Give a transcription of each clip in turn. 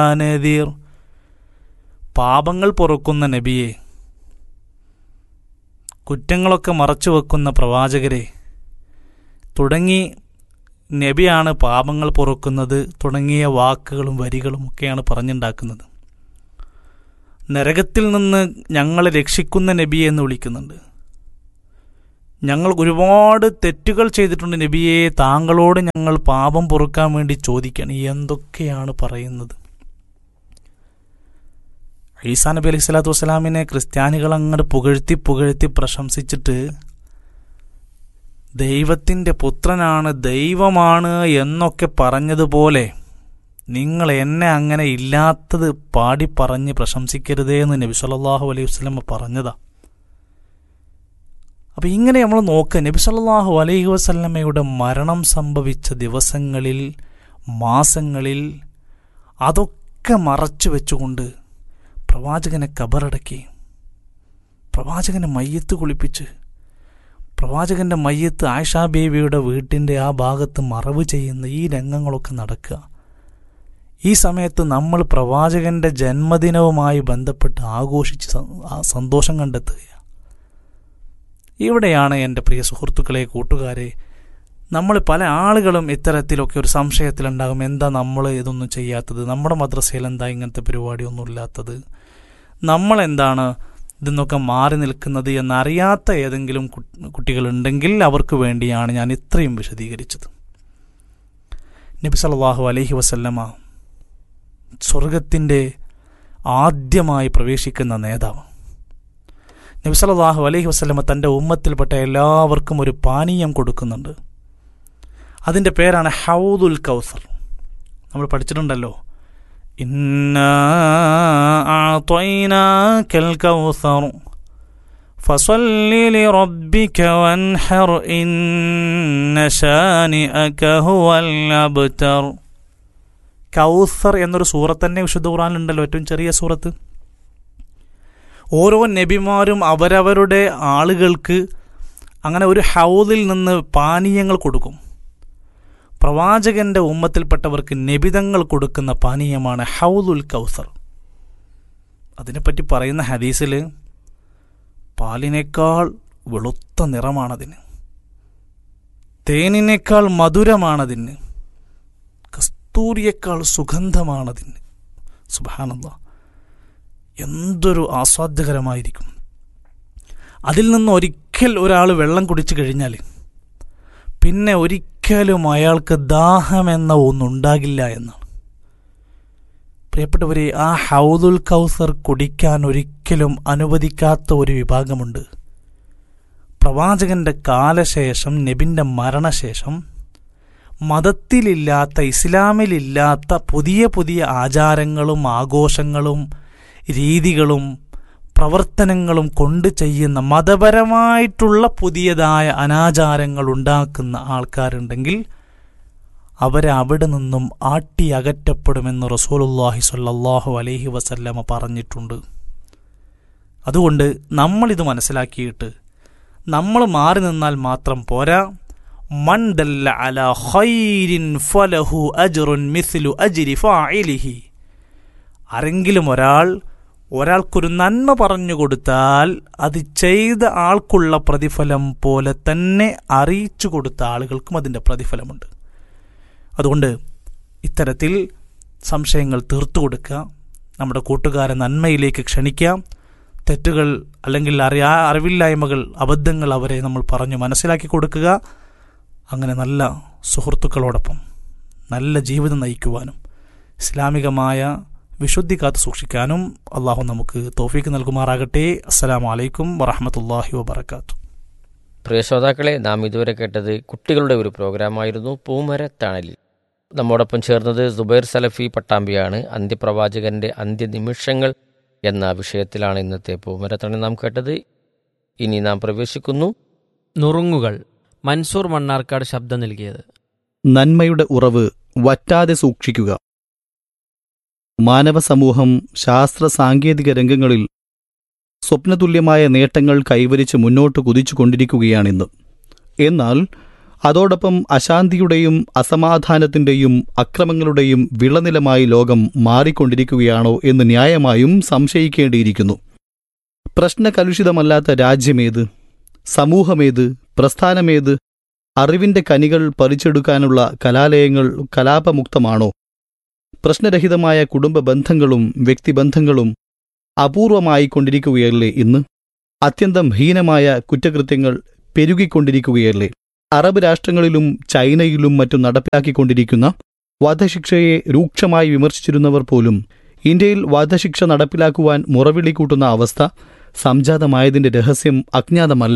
നദീർ പാപങ്ങൾ പൊറുക്കുന്ന നബിയെ കുറ്റങ്ങളൊക്കെ മറച്ചു വെക്കുന്ന പ്രവാചകരെ തുടങ്ങി നബിയാണ് പാപങ്ങൾ പൊറുക്കുന്നത് തുടങ്ങിയ വാക്കുകളും വരികളും ഒക്കെയാണ് പറഞ്ഞുണ്ടാക്കുന്നത് നരകത്തിൽ നിന്ന് ഞങ്ങളെ രക്ഷിക്കുന്ന നബിയെ എന്ന് വിളിക്കുന്നുണ്ട് ഞങ്ങൾ ഒരുപാട് തെറ്റുകൾ ചെയ്തിട്ടുണ്ട് നബിയെ താങ്കളോട് ഞങ്ങൾ പാപം പൊറുക്കാൻ വേണ്ടി ചോദിക്കണം എന്തൊക്കെയാണ് പറയുന്നത് ഈസാ നബി അലൈഹി സ്വലാത്തു വസ്സലാമിനെ ക്രിസ്ത്യാനികൾ അങ്ങോട്ട് പുകഴ്ത്തി പുകഴ്ത്തി പ്രശംസിച്ചിട്ട് ദൈവത്തിൻ്റെ പുത്രനാണ് ദൈവമാണ് എന്നൊക്കെ പറഞ്ഞതുപോലെ നിങ്ങൾ എന്നെ അങ്ങനെ ഇല്ലാത്തത് പാടി പറഞ്ഞ് പ്രശംസിക്കരുതേ എന്ന് നബി സല്ലല്ലാഹു അലൈഹി വസല്ലമ പറഞ്ഞതാ അപ്പം ഇങ്ങനെ നമ്മൾ നോക്കുക നബി സല്ലല്ലാഹു അലൈഹി വസല്ലമയുടെ മരണം സംഭവിച്ച ദിവസങ്ങളിൽ മാസങ്ങളിൽ അതൊക്കെ മറച്ചു വെച്ചുകൊണ്ട് പ്രവാചകനെ കബറടക്കി പ്രവാചകനെ മയ്യത്ത് കുളിപ്പിച്ച് പ്രവാചകന്റെ മയ്യത്ത് ആയിഷാ ബേബിയുടെ വീട്ടിൻ്റെ ആ ഭാഗത്ത് മറവ് ചെയ്യുന്ന ഈ രംഗങ്ങളൊക്കെ നടക്കുക ഈ സമയത്ത് നമ്മൾ പ്രവാചകന്റെ ജന്മദിനവുമായി ബന്ധപ്പെട്ട് ആഘോഷിച്ച് സ- ആ സന്തോഷം കണ്ടെത്തുകയാണ് ഇവിടെയാണ് എൻ്റെ പ്രിയ സുഹൃത്തുക്കളെ കൂട്ടുകാരെ നമ്മൾ പല ആളുകളും ഇത്തരത്തിലൊക്കെ ഒരു സംശയത്തിലുണ്ടാകും എന്താ നമ്മൾ ഇതൊന്നും ചെയ്യാത്തത് നമ്മുടെ മദ്രസയിൽ എന്താ ഇങ്ങനത്തെ പരിപാടിയൊന്നും ഇല്ലാത്തത് നമ്മൾ എന്താണ് ഇതിന്നൊക്കെ മാറി നിൽക്കുന്നത് എന്നറിയാത്ത ഏതെങ്കിലും കു- കുട്ടികളുണ്ടെങ്കിൽ അവർക്ക് വേണ്ടിയാണ് ഞാൻ ഇത്രയും വിശദീകരിച്ചത് നബി സല്ലല്ലാഹു അലൈഹി വസല്ലമ സ്വർഗത്തിൻ്റെ ആദ്യമായി പ്രവേശിക്കുന്ന നേതാവ് നബി സല്ലല്ലാഹു അലൈഹി വസല്ലമ തൻ്റെ ഉമ്മത്തിൽപ്പെട്ട എല്ലാവർക്കും ഒരു പാനീയം കൊടുക്കുന്നുണ്ട് അതിൻ്റെ പേരാണ് ഹൗദുൽ കൗസർ നമ്മൾ പഠിച്ചിട്ടുണ്ടല്ലോ ഇന്നാ അഅ്തൈനാക്കൽ കൗസർ ഫസല്ലി ലിറബ്ബിക വൻഹർ ഇന്ന ശാനിഅക ഹുവൽ അബ്തർ കൗസർ എന്നൊരു സൂറത്ത് തന്നെ വിശുദ്ധ ഖുറാനിലുണ്ടല്ലോ ഏറ്റവും ചെറിയ സൂറത്ത് ഓരോ നബിമാരും അവരവരുടെ ആളുകൾക്ക് അങ്ങനെ ഒരു ഹൗദിൽ നിന്ന് പാനീയങ്ങൾ കൊടുക്കും പ്രവാചകന്റെ ഉമ്മത്തിൽപ്പെട്ടവർക്ക് നബിതങ്ങൾ കൊടുക്കുന്ന പാനീയമാണ് ഹൗദുൽ കൗസർ അതിനെപ്പറ്റി പറയുന്ന ഹദീസിൽ പാലിനേക്കാൾ വെളുത്ത നിറമാണതിന് തേനിനേക്കാൾ മധുരമാണതിന് കസ്തൂരിയേക്കാൾ സുഗന്ധമാണതിന് സുബാനന്ദ എന്തൊരു ആസ്വാദ്യകരമായിരിക്കും അതിൽ നിന്ന് ഒരിക്കൽ ഒരാൾ വെള്ളം കുടിച്ചു കഴിഞ്ഞാൽ പിന്നെ ഒരിക്കലും അയാൾക്ക് ദാഹമെന്ന ഒന്നുണ്ടാകില്ല എന്നാണ് പ്രിയപ്പെട്ടവരെ ആ ഹൗദുൽ കൗസർ കുടിക്കാൻ ഒരിക്കലും അനുവദിക്കാത്ത ഒരു വിഭാഗമുണ്ട് പ്രവാചകന്റെ കാലശേഷം നബിന്റെ മരണശേഷം മതത്തിലില്ലാത്ത ഇസ്ലാമിലില്ലാത്ത പുതിയ പുതിയ ആചാരങ്ങളും ആഘോഷങ്ങളും രീതികളും പ്രവർത്തനങ്ങളും കൊണ്ട് ചെയ്യുന്ന മതപരമായിട്ടുള്ള പുതിയതായ അനാചാരങ്ങൾ ഉണ്ടാക്കുന്ന ആൾക്കാരുണ്ടെങ്കിൽ അവരെ അവിടെ നിന്നും ആട്ടി അകറ്റപ്പെടുമെന്ന് റസൂലുല്ലാഹി സ്വല്ലല്ലാഹു അലൈഹി വസല്ലമ പറഞ്ഞിട്ടുണ്ട് അതുകൊണ്ട് നമ്മളിത് മനസ്സിലാക്കിയിട്ട് നമ്മൾ മാറി നിന്നാൽ മാത്രം പോരാ മൻ ദല്ല അല ഖൈരിൻ ഫലഹു അജ്റുൻ മിസ്ലു അജ്രി ഫാഇലിഹി ആരെങ്കിലും ഒരാൾ ഒരാൾക്കൊരു നന്മ പറഞ്ഞു കൊടുത്താൽ അത് ചെയ്ത ആൾക്കുള്ള പ്രതിഫലം പോലെ തന്നെ അറിയിച്ചു കൊടുത്ത ആളുകൾക്കും അതിൻ്റെ പ്രതിഫലമുണ്ട് അതുകൊണ്ട് ഇത്തരത്തിൽ സംശയങ്ങൾ തീർത്തു കൊടുക്കുക നമ്മുടെ കൂട്ടുകാരെ നന്മയിലേക്ക് ക്ഷണിക്കുക തെറ്റുകൾ അല്ലെങ്കിൽ അറിയാ അറിവില്ലായ്മകൾ അബദ്ധങ്ങൾ അവരെ നമ്മൾ പറഞ്ഞു മനസ്സിലാക്കി കൊടുക്കുക അങ്ങനെ നല്ല സുഹൃത്തുക്കളോടൊപ്പം നല്ല ജീവിതം നയിക്കുവാനും ഇസ്ലാമികമായ വിശുദ്ധി കാത്തു സൂക്ഷിക്കാനും അള്ളാഹു നമുക്ക് തോഫീക്ക് നൽകുമാറാകട്ടെ അസ്സലാമു അലൈക്കും വറഹമത്തല്ലാഹി വബർക്കാത്തു പ്രിയ ശ്രോതാക്കളെ നാം ഇതുവരെ കേട്ടത് കുട്ടികളുടെ ഒരു പ്രോഗ്രാമായിരുന്നു പൂമരത്തണലിൽ നമ്മോടൊപ്പം ചേർന്നത് സുബൈർ സലഫി പട്ടാമ്പിയാണ് അന്ത്യപ്രവാചകന്റെ അന്ത്യനിമിഷങ്ങൾ എന്ന വിഷയത്തിലാണ് ഇന്നത്തെ പൂമരത്തണൽ നാം കേട്ടത് ഇനി നാം പ്രവേശിക്കുന്നു നുറുങ്ങുകൾ മൻസൂർ മണ്ണാർക്കാട് ശബ്ദം നൽകിയത് നന്മയുടെ ഉറവ് വറ്റാതെ സൂക്ഷിക്കുക മാനവ സമൂഹം ശാസ്ത്ര സാങ്കേതിക രംഗങ്ങളിൽ സ്വപ്നതുല്യമായ നേട്ടങ്ങൾ കൈവരിച്ച് മുന്നോട്ട് കുതിച്ചുകൊണ്ടിരിക്കുകയാണിന്ന് എന്നാൽ അതോടൊപ്പം അശാന്തിയുടെയും അസമാധാനത്തിന്റെയും അക്രമങ്ങളുടെയും വിളനിലമായി ലോകം മാറിക്കൊണ്ടിരിക്കുകയാണോ എന്ന് ന്യായമായും സംശയിക്കേണ്ടിയിരിക്കുന്നു പ്രശ്നകലുഷിതമല്ലാത്ത രാജ്യമേത് സമൂഹമേത് പ്രസ്ഥാനമേത് അറിവിന്റെ കനികൾ പറിച്ചെടുക്കാനുള്ള കലാലയങ്ങൾ കലാപമുക്തമാണോ പ്രശ്നരഹിതമായ കുടുംബ ബന്ധങ്ങളും വ്യക്തിബന്ധങ്ങളും അപൂർവമായിക്കൊണ്ടിരിക്കുകയല്ലേ ഇന്ന് അത്യന്തം ഹീനമായ കുറ്റകൃത്യങ്ങൾ പെരുകിക്കൊണ്ടിരിക്കുകയല്ലേ അറബ് രാഷ്ട്രങ്ങളിലും ചൈനയിലും മറ്റും നടപ്പിലാക്കിക്കൊണ്ടിരിക്കുന്ന വധശിക്ഷയെ രൂക്ഷമായി വിമർശിച്ചിരുന്നവർ പോലും ഇന്ത്യയിൽ വധശിക്ഷ നടപ്പിലാക്കുവാൻ മുറവിളി കൂട്ടുന്ന അവസ്ഥ സംജാതമായതിന്റെ രഹസ്യം അജ്ഞാതമല്ല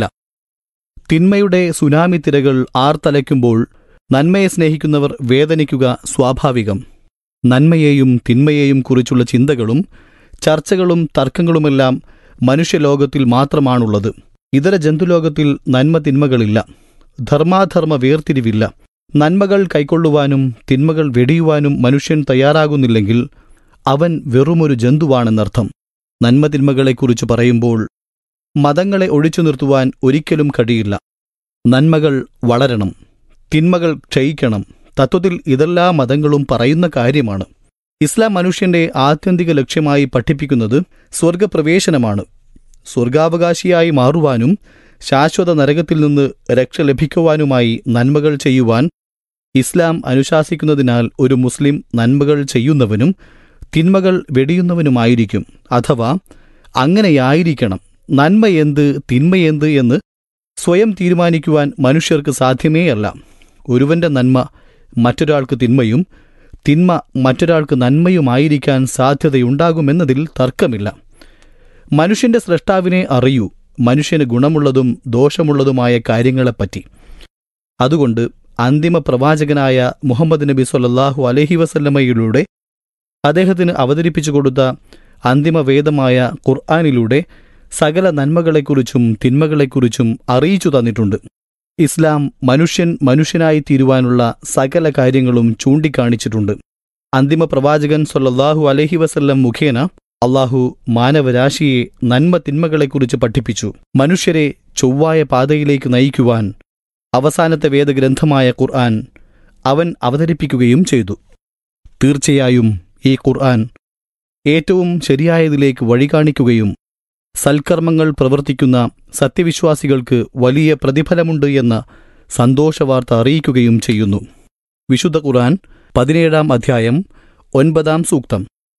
തിന്മയുടെ സുനാമി തിരകൾ ആർത്തലയ്ക്കുമ്പോൾ നന്മയെ സ്നേഹിക്കുന്നവർ വേദനിക്കുക സ്വാഭാവികം നന്മയെയും തിന്മയെയും കുറിച്ചുള്ള ചിന്തകളും ചർച്ചകളും തർക്കങ്ങളുമെല്ലാം മനുഷ്യലോകത്തിൽ മാത്രമാണുള്ളത് ഇതര ജന്തുലോകത്തിൽ നന്മ തിന്മകളില്ല ധർമാധർമ്മ വേർതിരിവില്ല നന്മകൾ കൈക്കൊള്ളുവാനും തിന്മകൾ വെടിയുവാനും മനുഷ്യൻ തയ്യാറാകുന്നില്ലെങ്കിൽ അവൻ വെറുമൊരു ജന്തുവാണെന്നർത്ഥം നന്മ തിന്മകളെക്കുറിച്ച് പറയുമ്പോൾ മതങ്ങളെ ഒഴിച്ചു നിർത്തുവാൻ ഒരിക്കലും കഴിയില്ല നന്മകൾ വളരണം തിന്മകൾ ക്ഷയിക്കണം തത്വത്തിൽ ഇതെല്ലാ മതങ്ങളും പറയുന്ന കാര്യമാണ് ഇസ്ലാം മനുഷ്യന്റെ ആത്യന്തിക ലക്ഷ്യമായി പഠിപ്പിക്കുന്നത് സ്വർഗപ്രവേശനമാണ് സ്വർഗാവകാശിയായി മാറുവാനും ശാശ്വത നരകത്തിൽ നിന്ന് രക്ഷ ലഭിക്കുവാനുമായി നന്മകൾ ചെയ്യുവാൻ ഇസ്ലാം അനുശാസിക്കുന്നതിനാൽ ഒരു മുസ്ലിം നന്മകൾ ചെയ്യുന്നവനും തിന്മകൾ വെടിയുന്നവനുമായിരിക്കും അഥവാ അങ്ങനെയായിരിക്കണം നന്മയെന്ത് തിന്മയെന്ത് എന്ന് സ്വയം തീരുമാനിക്കുവാൻ മനുഷ്യർക്ക് സാധ്യമേയല്ല ഒരുവന്റെ നന്മ മറ്റൊരാൾക്ക് തിന്മയും തിന്മ മറ്റൊരാൾക്ക് നന്മയുമായിരിക്കാൻ സാധ്യതയുണ്ടാകുമെന്നതിൽ തർക്കമില്ല മനുഷ്യന്റെ സ്രഷ്ടാവിനെ അറിയൂ മനുഷ്യന് ഗുണമുള്ളതും ദോഷമുള്ളതുമായ കാര്യങ്ങളെപ്പറ്റി അതുകൊണ്ട് അന്തിമ പ്രവാചകനായ മുഹമ്മദ് നബി സൊല്ലാഹു അലഹി വസല്ലമയിലൂടെ അദ്ദേഹത്തിന് അവതരിപ്പിച്ചു കൊടുത്ത അന്തിമ വേദമായ ഖുർആാനിലൂടെ സകല നന്മകളെക്കുറിച്ചും തിന്മകളെക്കുറിച്ചും അറിയിച്ചു തന്നിട്ടുണ്ട് ഇസ്ലാം മനുഷ്യൻ മനുഷ്യനായി തീരുവാനുള്ള സകല കാര്യങ്ങളും ചൂണ്ടിക്കാണിച്ചിട്ടുണ്ട് അന്തിമ പ്രവാചകൻ സൊല്ലാഹു അലഹി വസല്ലം മുഖേന അള്ളാഹു മാനവരാശിയെ നന്മ തിന്മകളെക്കുറിച്ച് പഠിപ്പിച്ചു മനുഷ്യരെ ചൊവ്വായ പാതയിലേക്ക് നയിക്കുവാൻ അവസാനത്തെ വേദഗ്രന്ഥമായ ഖുർആൻ അവൻ അവതരിപ്പിക്കുകയും ചെയ്തു തീർച്ചയായും ഈ ഖുർആൻ ഏറ്റവും ശരിയായതിലേക്ക് വഴികാണിക്കുകയും സൽക്കർമ്മങ്ങൾ പ്രവർത്തിക്കുന്ന സത്യവിശ്വാസികൾക്ക് വലിയ പ്രതിഫലമുണ്ട് എന്ന സന്തോഷവാർത്ത അറിയിക്കുകയും ചെയ്യുന്നു വിശുദ്ധ ഖുർആൻ പതിനേഴാം അധ്യായം ഒൻപതാം സൂക്തം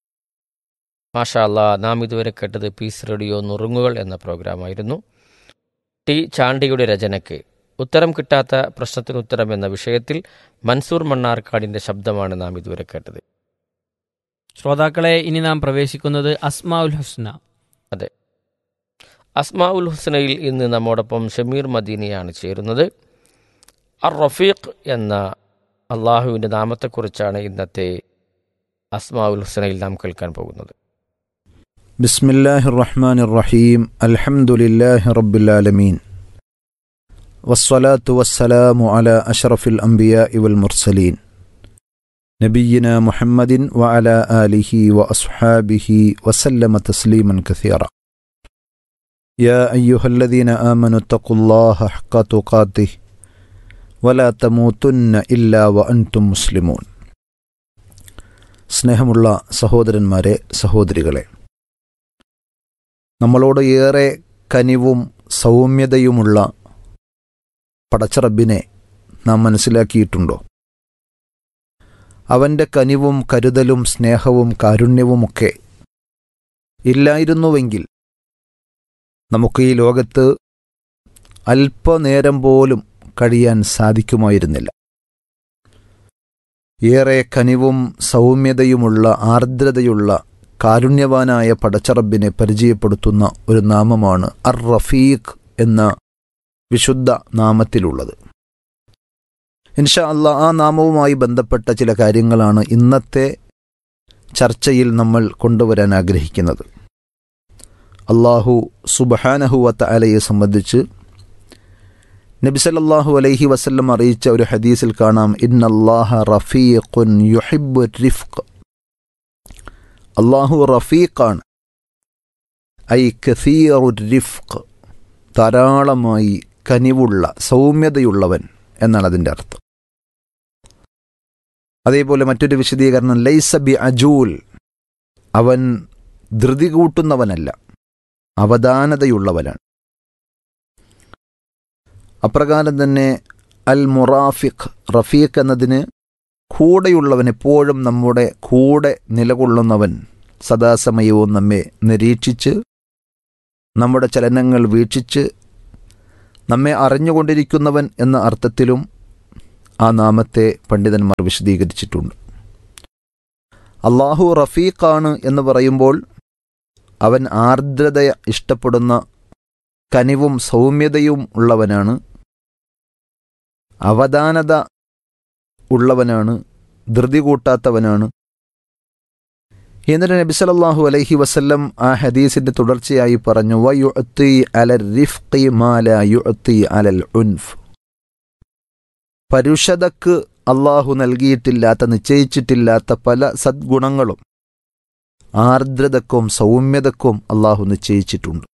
മാഷാ അല്ലാ നാം ഇതുവരെ കേട്ടത് പീസ് റേഡിയോ നുറുങ്ങുകൾ എന്ന പ്രോഗ്രാമായിരുന്നു ടി ചാണ്ടിയുടെ രചനയ്ക്ക് ഉത്തരം കിട്ടാത്ത പ്രശ്നത്തിന് ഉത്തരം എന്ന വിഷയത്തിൽ മൻസൂർ മണ്ണാർക്കാടിന്റെ ശബ്ദമാണ് നാം ഇതുവരെ കേട്ടത് ശ്രോതാക്കളെ ഇനി നാം പ്രവേശിക്കുന്നത് അസ്മാ ഉൽ ഹുസ്ന അസ്മാ ഉൽ ഹുസ്നയിൽ ഇന്ന് നമ്മോടൊപ്പം ഷമീർ മദീനിയാണ് ചേരുന്നത് അർ റഫീഖ് എന്ന അള്ളാഹുവിൻ്റെ നാമത്തെക്കുറിച്ചാണ് ഇന്നത്തെ അസ്മാ ഉൽ ഹുസ്നയിൽ നാം കേൾക്കാൻ പോകുന്നത് بسم الله الرحمن الرحيم الحمد لله رب العالمين والصلاة والسلام على أشرف الأنبياء والمرسلين نبينا محمد وعلى آله وأصحابه وسلم تسليما كثيرا يا أيها الذين آمنوا اتقوا الله حق تقاته ولا تموتن إلا وأنتم مسلمون സ്നേഹമുള്ള സഹോദരന്മാരെ സഹോദരികളെ നമ്മളോട് ഏറെ കനിവും സൗമ്യതയുമുള്ള പടച്ചറബിനെ നാം മനസ്സിലാക്കിയിട്ടുണ്ടോ അവൻ്റെ കനിവും കരുതലും സ്നേഹവും കാരുണ്യവുമൊക്കെ ഇല്ലായിരുന്നുവെങ്കിൽ നമുക്ക് ഈ ലോകത്ത് അല്പനേരം പോലും കഴിയാൻ സാധിക്കുമായിരുന്നില്ല ഏറെ കനിവും സൗമ്യതയുമുള്ള ആർദ്രതയുള്ള കാരുണ്യവാനായ പടച്ചറബിനെ പരിചയപ്പെടുത്തുന്ന ഒരു നാമമാണ് അർ റഫീഖ് എന്ന വിശുദ്ധ നാമത്തിലുള്ളത് ഇൻഷാ അല്ല ആ നാമവുമായി ബന്ധപ്പെട്ട ചില കാര്യങ്ങളാണ് ഇന്നത്തെ ചർച്ചയിൽ നമ്മൾ കൊണ്ടുവരാൻ ആഗ്രഹിക്കുന്നത് അള്ളാഹു സുബഹാനഹുവത്ത അലയെ സംബന്ധിച്ച് നബിസല്ലാഹു അലൈഹി വസല്ലം അറിയിച്ച ഒരു ഹദീസിൽ കാണാം ഇന്നല്ലാഹ റഫീഖുൻ യുഹിബു റിഫ്ഖ് അള്ളാഹു റഫീഖാണ് ഐ കസീറു റിഫ്ഖ് ധാരാളമായി കനിവുള്ള സൗമ്യതയുള്ളവൻ എന്നാണ് അതിൻ്റെ അർത്ഥം അതേപോലെ മറ്റൊരു വിശദീകരണം ലൈസ ബി അജൂൽ അവൻ ധൃതി കൂട്ടുന്നവനല്ല അവധാനതയുള്ളവനാണ് അപ്രകാരം തന്നെ അൽ മുറാഫിഖ് റഫീഖ് എന്നതിന് കൂടെയുള്ളവൻ എപ്പോഴും നമ്മുടെ കൂടെ നിലകൊള്ളുന്നവൻ സദാസമയവും നമ്മെ നിരീക്ഷിച്ച് നമ്മുടെ ചലനങ്ങൾ വീക്ഷിച്ച് നമ്മെ അറിഞ്ഞുകൊണ്ടിരിക്കുന്നവൻ എന്ന അർത്ഥത്തിലും ആ നാമത്തെ പണ്ഡിതന്മാർ വിശദീകരിച്ചിട്ടുണ്ട് അള്ളാഹു റഫീഖാണ് എന്ന് പറയുമ്പോൾ അവൻ ആർദ്രത ഇഷ്ടപ്പെടുന്ന കനിവും സൗമ്യതയും ഉള്ളവനാണ് അവധാനത ഉള്ളവനാണ് ധൃതി കൂട്ടാത്തവനാണ് എന്നിട്ട് നബി സല്ലല്ലാഹു അലൈഹി വസല്ലം ആ ഹദീസിന്റെ തുടർച്ചയായി പറഞ്ഞു വയുഅത്തി അലൽ റിഫ്ഖി മാ ലാ യുഅത്തി അലൽ ഉൻഫ് പരുഷതക്ക് അള്ളാഹു നൽകിയിട്ടില്ലാത്ത നിശ്ചയിച്ചിട്ടില്ലാത്ത പല സദ്ഗുണങ്ങളും ആർദ്രതക്കും സൗമ്യതക്കും അള്ളാഹു നിശ്ചയിച്ചിട്ടുണ്ട്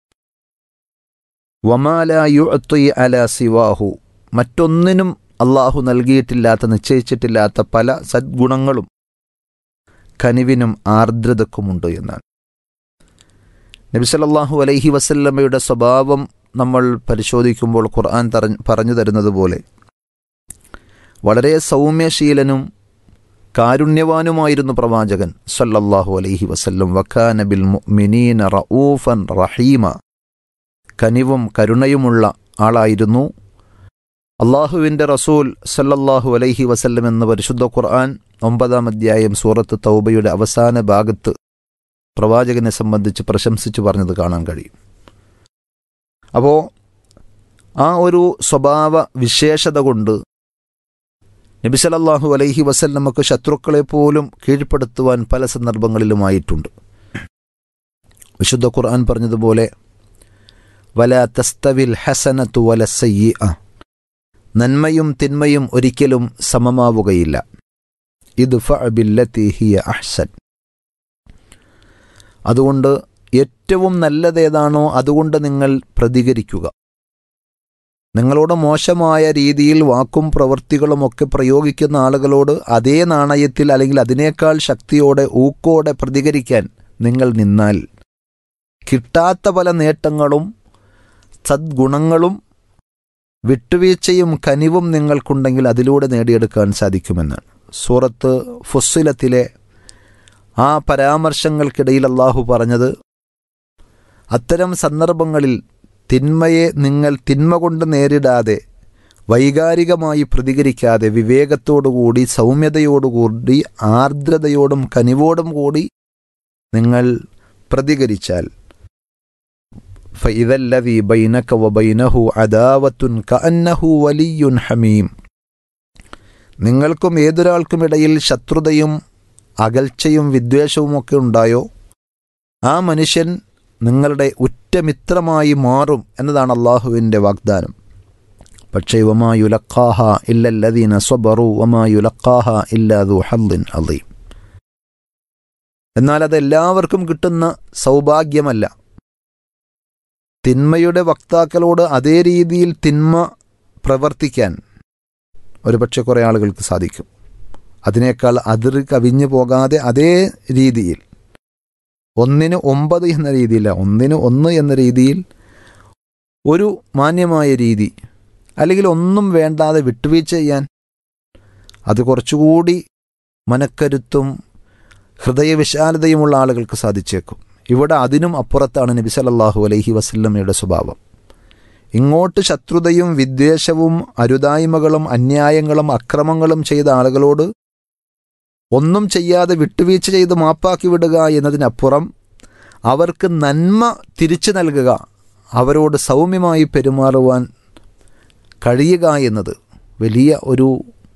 വമാല യുഅത്തി അല സിവാഹു മറ്റൊന്നിനും അള്ളാഹു നൽകിയിട്ടില്ലാത്ത നിശ്ചയിച്ചിട്ടില്ലാത്ത പല സദ്ഗുണങ്ങളും കനിവിനും ആർദ്രതക്കുമുണ്ട് എന്നാണ് നബിസലല്ലാഹു അലൈഹി വസല്ലമ്മയുടെ സ്വഭാവം നമ്മൾ പരിശോധിക്കുമ്പോൾ ഖുർആൻ തറ- പറഞ്ഞു തരുന്നത് പോലെ വളരെ സൗമ്യശീലനും കാരുണ്യവാനുമായിരുന്നു പ്രവാചകൻ സല്ലല്ലാഹു അലൈഹി വസല്ലം വക്കാന ബിൽ മുഅ്മിനീന റഊഫൻ റഹീമ കനിവും കരുണയുമുള്ള ആളായിരുന്നു അള്ളാഹുവിൻ്റെ റസൂൽ സല്ലല്ലാഹു അലൈഹി വസല്ലം എന്ന പരിശുദ്ധ ഖുർആൻ ഒമ്പതാം അധ്യായം സൂറത്ത് തൗബയുടെ അവസാന ഭാഗത്ത് പ്രവാചകനെ സംബന്ധിച്ച് പ്രശംസിച്ചു പറഞ്ഞത് കാണാൻ കഴിയും അപ്പോൾ ആ ഒരു സ്വഭാവ വിശേഷത കൊണ്ട് നബി സല്ലല്ലാഹു അലൈഹി വസല്ലമക്ക് ശത്രുക്കളെ പോലും കീഴ്പ്പെടുത്തുവാൻ പല സന്ദർഭങ്ങളിലുമായിട്ടുണ്ട് വിശുദ്ധ ഖുർആൻ പറഞ്ഞതുപോലെ വല തസ്തവിൽ ഹസനത്തു വല സയ്യിഅ നന്മയും തിന്മയും ഒരിക്കലും സമമാവുകയില്ല ഇത് ബില്ലത്തി ഹിയ അഹ്സൻ അതുകൊണ്ട് ഏറ്റവും നല്ലതേതാണോ അതുകൊണ്ട് നിങ്ങൾ പ്രതികരിക്കുക നിങ്ങളോട് മോശമായ രീതിയിൽ വാക്കും പ്രവൃത്തികളുമൊക്കെ പ്രയോഗിക്കുന്ന ആളുകളോട് അതേ നാണയത്തിൽ അല്ലെങ്കിൽ അതിനേക്കാൾ ശക്തിയോടെ ഊക്കോടെ പ്രതികരിക്കാൻ നിങ്ങൾ നിന്നാൽ കിട്ടാത്ത പല നേട്ടങ്ങളും സദ്ഗുണങ്ങളും വിട്ടുവീഴ്ചയും കനിവും നിങ്ങൾക്കുണ്ടെങ്കിൽ അതിലൂടെ നേടിയെടുക്കാൻ സാധിക്കുമെന്നാണ് സൂറത്ത് ഫുസ്സിലത്തിലെ ആ പരാമർശങ്ങൾക്കിടയിൽ അള്ളാഹു പറഞ്ഞത് അത്തരം സന്ദർഭങ്ങളിൽ തിന്മയെ നിങ്ങൾ തിന്മ കൊണ്ട് നേരിടാതെ വൈകാരികമായി പ്രതികരിക്കാതെ വിവേകത്തോടുകൂടി സൗമ്യതയോടുകൂടി ആർദ്രതയോടും കനിവോടും കൂടി നിങ്ങൾ പ്രതികരിച്ചാൽ فإذا الذي بينك وبينه عداوة كأنه ولي حميم നിങ്ങൾക്കും ഏതൊരാൾക്കും ഇടയിൽ ശത്രുതയും അകൽച്ചയും വിദ്വേഷവും ഒക്കെ ഉണ്ടായോ ആ മനുഷ്യൻ നിങ്ങളുടെ ഉറ്റമിത്രമായി മാറും എന്നതാണ് അള്ളാഹുവിൻ്റെ വാഗ്ദാനം പക്ഷേ വമാ യുലക്കാഹ ഇല്ലല്ലദീന സ്വബറു വമാ യുലക്കാഹ ഇല്ലാതു ഹല്ലിൻ അലീം എന്നാൽ അത് എല്ലാവർക്കും കിട്ടുന്ന സൗഭാഗ്യമല്ല തിന്മയുടെ വക്താക്കളോട് അതേ രീതിയിൽ തിന്മ പ്രവർത്തിക്കാൻ ഒരുപക്ഷെ കുറേ ആളുകൾക്ക് സാധിക്കും അതിനേക്കാൾ അതിർ കവിഞ്ഞു പോകാതെ അതേ രീതിയിൽ ഒന്നിന് ഒമ്പത് എന്ന രീതിയില്ല ഒന്നിന് ഒന്ന് എന്ന രീതിയിൽ ഒരു മാന്യമായ രീതി അല്ലെങ്കിൽ ഒന്നും വേണ്ടാതെ വിട്ടുവീഴ്ച ചെയ്യാൻ അത് കുറച്ചുകൂടി മനക്കരുത്തും ഹൃദയവിശാലതയുമുള്ള ആളുകൾക്ക് സാധിച്ചേക്കും ഇവിടെ അതിനും അപ്പുറത്താണ് നബി സല്ലല്ലാഹു അലൈഹി വസല്ലമയുടെ സ്വഭാവം ഇങ്ങോട്ട് ശത്രുതയും വിദ്വേഷവും അരുതായ്മകളും അന്യായങ്ങളും അക്രമങ്ങളും ചെയ്ത ആളുകളോട് ഒന്നും ചെയ്യാതെ വിട്ടുവീഴ്ച ചെയ്ത് മാപ്പാക്കി വിടുക എന്നതിനപ്പുറം അവർക്ക് നന്മ തിരിച്ചു നൽകുക അവരോട് സൗമ്യമായി പെരുമാറുവാൻ കഴിയുക എന്നത് വലിയ ഒരു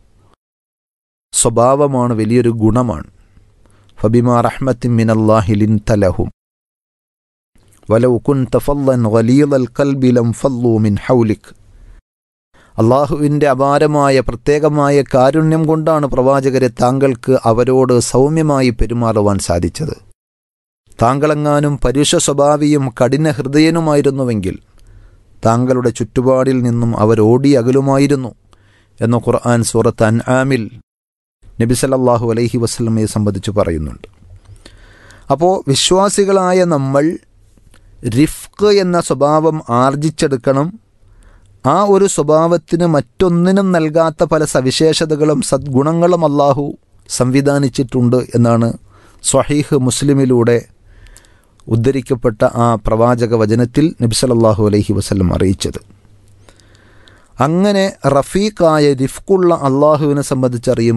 സ്വഭാവമാണ് വലിയൊരു ഗുണമാണ് ഫബിമാ റഹ്മത്തിൻ മിനല്ലാഹി ലിൻതലഹും വലൗ കുൻത ഫല്ലൻ ഗലീദൽ ഖൽബി ലം ഫല്ലൂ മിൻ ഹൗലിക് അള്ളാഹുവിൻ്റെ അപാരമായ പ്രത്യേകമായ കാരുണ്യം കൊണ്ടാണ് പ്രവാചകരെ താങ്കൾക്ക് അവരോട് സൗമ്യമായി പെരുമാറുവാൻ സാധിച്ചത് താങ്കളെങ്ങാനും പരുഷ സ്വഭാവിയും കഠിന ഹൃദയനുമായിരുന്നുവെങ്കിൽ താങ്കളുടെ ചുറ്റുപാടിൽ നിന്നും അവരോടി അകലുമായിരുന്നു എന്ന ഖുർആൻ സൂറത്ത് അൻആമിൽ നബി സല്ലല്ലാഹു അലൈഹി വസല്ലമയെ സംബന്ധിച്ച് പറയുന്നുണ്ട് അപ്പോൾ വിശ്വാസികളായ നമ്മൾ റിഫ്ക് എന്ന സ്വഭാവം ആർജിച്ചെടുക്കണം ആ ഒരു സ്വഭാവത്തിന് മറ്റൊന്നിനും നൽകാത്ത പല സവിശേഷതകളും സദ്ഗുണങ്ങളും അള്ളാഹു സംവിധാനിച്ചിട്ടുണ്ട് എന്നാണ് സ്വഹീഹ് മുസ്ലിമിലൂടെ ഉദ്ധരിക്കപ്പെട്ട ആ പ്രവാചക വചനത്തിൽ നബി സല്ലല്ലാഹു അലൈഹി വസല്ലം അറിയിച്ചത് അങ്ങനെ റഫീഖായ റിഫ്ക്കുള്ള അള്ളാഹുവിനെ സംബന്ധിച്ചറിയുമ്പോൾ